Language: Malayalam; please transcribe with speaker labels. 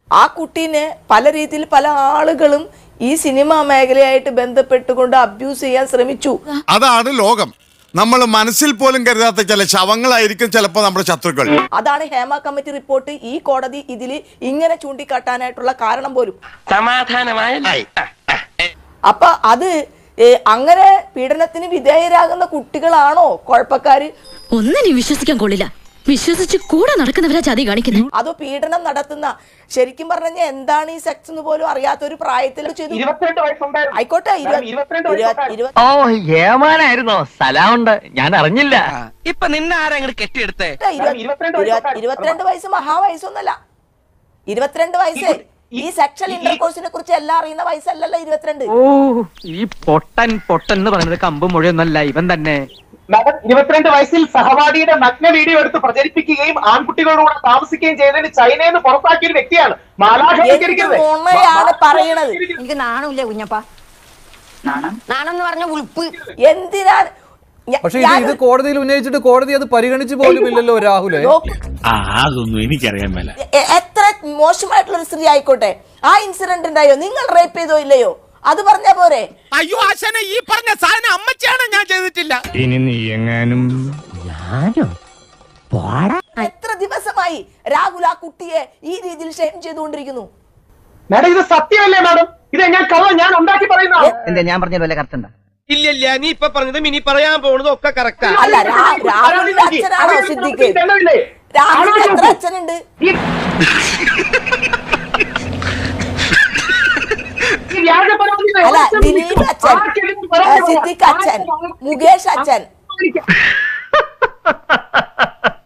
Speaker 1: ആ കുട്ടീനെ പല രീതിയിൽ പല ആളുകളും ഈ സിനിമാ മേഖലയായിട്ട് ബന്ധപ്പെട്ടുകൊണ്ട് അബ്യൂസ് ചെയ്യാൻ ശ്രമിച്ചു
Speaker 2: അതാണ് ലോകം നമ്മൾ മനസ്സിൽ പോലും കരുതാത്ത ചില ശവങ്ങളായിരിക്കും ചിലപ്പോൾ നമ്മുടെ ശത്രുക്കൾ
Speaker 1: അതാണ് ഹേമ കമ്മിറ്റി റിപ്പോർട്ട് ഈ കോടതി ഇതിൽ ഇങ്ങനെ ചൂണ്ടിക്കാട്ടാനായിട്ടുള്ള കാരണം പോലും
Speaker 3: സമാധാനമായ
Speaker 1: അപ്പൊ അത് ഏ, അങ്ങനെ പീഡനത്തിന് വിധേയരാകുന്ന കുട്ടികളാണോ കുഴപ്പക്കാര്
Speaker 4: ഒന്നിനും വിശ്വസിക്കാൻ കൊള്ളില്ല വിശ്വസിച്ച് കൂടെ നടക്കുന്നവരാ ചതി കാണിക്കുന്നത്
Speaker 1: അതോ പീഡനം നടത്തുന്ന ശരിക്കും പറഞ്ഞാൽ എന്താണ് ഈ സെക്സ് എന്ന് പോലും അറിയാത്ത ഒരു പ്രായത്തിൽ ചെയ്തു
Speaker 5: ഇരുപത്തിരണ്ട് വയസ്സുണ്ടായിരുന്നു
Speaker 1: ആയിക്കോട്ടെ ഇരുപത്-
Speaker 5: മാം, ഇരുപത്തിരണ്ട്
Speaker 1: ഇരുപത്-
Speaker 5: വയസ്സുണ്ടായിരുന്നു.
Speaker 1: ഇരുപത്-
Speaker 3: ഓ ഏമാനായിരുന്നോ സ്ഥലമുണ്ട് ഞാൻ അറിഞ്ഞില്ല
Speaker 6: ഇപ്പൊ നിന്നെ ആരാ കെട്ടിയെടുത്തേ
Speaker 1: ഇരുപത്-
Speaker 5: ഇരുപത്തിരണ്ട്
Speaker 1: ഇരുപത്-
Speaker 5: വയസ്സുണ്ടായിരുന്നു.
Speaker 1: ഇരുപത്തിരണ്ട് വയസ്സ് മഹാവയസ്സൊന്നല്ല ഇരുപത്തിരണ്ട് വയസ്സ്
Speaker 5: ഈ-
Speaker 1: ഈ സെക്ഷൽ
Speaker 5: ഈ-
Speaker 1: ഇന്റർകോഴ്സിനെ കുറിച്ച് എല്ലാം അറിയുന്ന വയസ്സല്ലല്ലോ ഇരുപത്തിരണ്ട്
Speaker 3: ഓ ഈ പൊട്ടൻ പൊട്ടൻ എന്ന് പറയുന്നത് കമ്പ് മൊഴിയൊന്നല്ല ഇവൻ തന്നെ
Speaker 5: മാഡം ഇരുപത്തിരണ്ട് വയസ്സിൽ സഹപാഠിയുടെ നഗ്ന വീഡിയോ എടുത്ത് പ്രചരിപ്പിക്കുകയും ആൺകുട്ടികളുടെ കൂടെ താമസിക്കുകയും ചെയ്തതിന് ചൈനയിൽ നിന്ന് പുറത്താക്കിയ ഒരു വ്യക്തിയാണ് മാലാഖ
Speaker 1: എന്ത്
Speaker 5: സ്വീകരിക്കരുത്.
Speaker 1: നുണയാണ്
Speaker 5: മാലാഖ
Speaker 1: പറയണത്?
Speaker 5: സ്വീകരിക്കരുത്.
Speaker 7: എനിക്ക് നാണമില്ല കുഞ്ഞപ്പ നാണം എന്ന് പറഞ്ഞ ഉൾപ്പ്
Speaker 1: എന്തിനാണ് ഞ-
Speaker 8: പക്ഷെ ഇത്
Speaker 1: ഞാൻ-
Speaker 8: ഇത് കോടതിയിൽ ഉന്നയിച്ചിട്ട് കോടതി അത് പരിഗണിച്ചു പോലും ഇല്ലല്ലോ രാഹുലെ
Speaker 1: നോക്ക്,
Speaker 9: ആ അതൊന്നും എനിക്കറിയാൻ മേല
Speaker 1: എ- എത്ര മോശമായിട്ടുള്ള ഒരു സ്ത്രീ ആയിക്കോട്ടെ ആ ഇൻസിഡന്റ് ഉണ്ടായോ നിങ്ങൾ റേപ്പ് ചെയ്തോ ഇല്ലയോ അത് പറഞ്ഞാ പോരെ
Speaker 9: അയ്യോ ആശാനെ ഈ പറഞ്ഞ സാധനം അമ്മച്ചാണ് ഞാൻ ചെയ്തിട്ടില്ല
Speaker 10: ഇനി നീ എങ്ങാനും
Speaker 1: എത്ര ദിവസമായി രാഹുൽ ആ കുട്ടിയെ ഈ രീതിയിൽ ഷെയിം ചെയ്തുകൊണ്ടിരിക്കുന്നു
Speaker 5: മാഡം ഇത് സത്യമല്ലേ മാഡം ഇത് ഞാൻ കഥ ഞാൻ ഉണ്ടാക്കി പറയുന്നതാണ്
Speaker 3: എന്താ ഞാൻ പറഞ്ഞ വല്ല കറക്റ്റ്
Speaker 6: ഇല്ല ഇല്ല നീ ഇപ്പൊ പറഞ്ഞതും ഇനി പറയാൻ പോകുന്നതും ഒക്കെ കറക്റ്റാ
Speaker 1: അല്ല രാ- രാഹുലിന്റെ അച്ഛനാണോ സിദ്ദിഖ് രാഹുലിന് എത്ര അച്ഛനുണ്ട് അല്ല ദിലീപ് അച്ഛൻ ആ, സിദ്ദിഖ് അച്ഛൻ മുകേഷ് അച്ഛൻ